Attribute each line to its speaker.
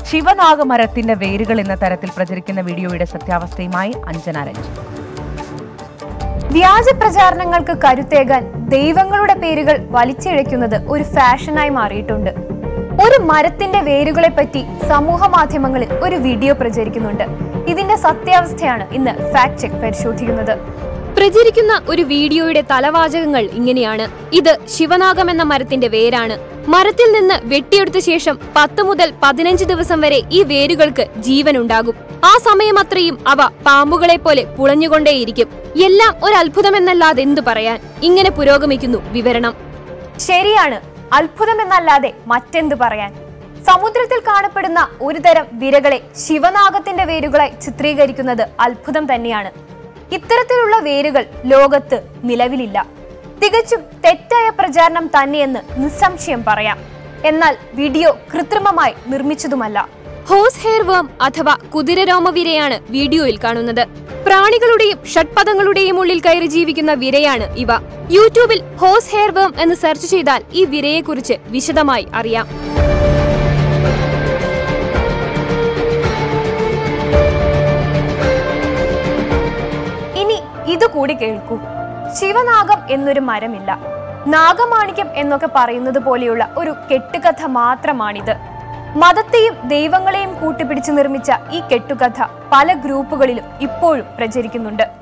Speaker 1: ശിവനാഗമരത്തിന്റെ വേരുകൾ എന്ന തരത്തിൽ പ്രചരിക്കുന്ന വീഡിയോയുടെ സത്യാവസ്ഥയുമായി അഞ്ജന രഞ്ജിത്ത്
Speaker 2: വ്യാജ പ്രചാരണങ്ങൾക്ക് കരുത്തേകാൻ ദൈവങ്ങളുടെ പേരുകൾ വലിച്ചിഴയ്ക്കുന്നത് ഒരു ഫാഷനായി മാറിയിട്ടുണ്ട് ഒരു മരത്തിന്റെ വേരുകളെ പറ്റി സമൂഹ മാധ്യമങ്ങളിൽ ഒരു വീഡിയോ പ്രചരിക്കുന്നുണ്ട് ഇതിന്റെ സത്യാവസ്ഥയാണ് ഇന്ന് ഫാക്ട് ചെക്ക് പരിശോധിക്കുന്നത്
Speaker 3: പ്രചരിക്കുന്ന ഒരു വീഡിയോയുടെ തലവാചകങ്ങൾ ഇങ്ങനെയാണ് ഇത് ശിവനാഗം എന്ന മരത്തിന്റെ വേരാണ് മരത്തിൽ നിന്ന് വെട്ടിയെടുത്ത ശേഷം പത്ത് മുതൽ പതിനഞ്ച് ദിവസം വരെ ഈ വേരുകൾക്ക് ജീവനുണ്ടാകും ആ സമയമത്രയും അവ പാമ്പുകളെ പോലെ പുളഞ്ഞുകൊണ്ടേയിരിക്കും എല്ലാം ഒരു അത്ഭുതമെന്നല്ലാതെ എന്തു പറയാൻ ഇങ്ങനെ പുരോഗമിക്കുന്നു വിവരണം
Speaker 2: ശരിയാണ് അത്ഭുതമെന്നല്ലാതെ മറ്റെന്ത് പറയാൻ സമുദ്രത്തിൽ കാണപ്പെടുന്ന ഒരുതരം വിരകളെ ശിവനാഗത്തിന്റെ വേരുകളായി ചിത്രീകരിക്കുന്നത് അത്ഭുതം തന്നെയാണ് ഇത്തരത്തിലുള്ള വേരുകൾ ലോകത്ത് നിലവിലില്ല തികച്ചും തെറ്റായ പ്രചാരണം തന്നെയെന്ന് നിസ്സംശയം പറയാം എന്നാൽ വീഡിയോ കൃത്രിമമായി നിർമ്മിച്ചതുമല്ല
Speaker 3: ഹോസ് ഹെയർ വേം അഥവാ കുതിരരോമവിരയാണ് വീഡിയോയിൽ കാണുന്നത് പ്രാണികളുടെയും ഷഡ്പദങ്ങളുടെയും ഉള്ളിൽ കയറി ജീവിക്കുന്ന വിരയാണ് ഇവ യൂട്യൂബിൽ ഹോസ് ഹെയർ വേം എന്ന് സെർച്ച് ചെയ്താൽ ഈ വിരയെക്കുറിച്ച് വിശദമായി അറിയാം
Speaker 2: ഇനി ഇത് കൂടി കേൾക്കൂ ശിവനാഗം എന്നൊരു മരമില്ല നാഗമാണിക്യം എന്നൊക്കെ പറയുന്നത് പോലെയുള്ള ഒരു കെട്ടുകഥ മാത്രമാണിത് മതത്തെയും ദൈവങ്ങളെയും കൂട്ടിപ്പിടിച്ച് നിർമ്മിച്ച ഈ കെട്ടുകഥ പല ഗ്രൂപ്പുകളിലും ഇപ്പോഴും പ്രചരിക്കുന്നുണ്ട്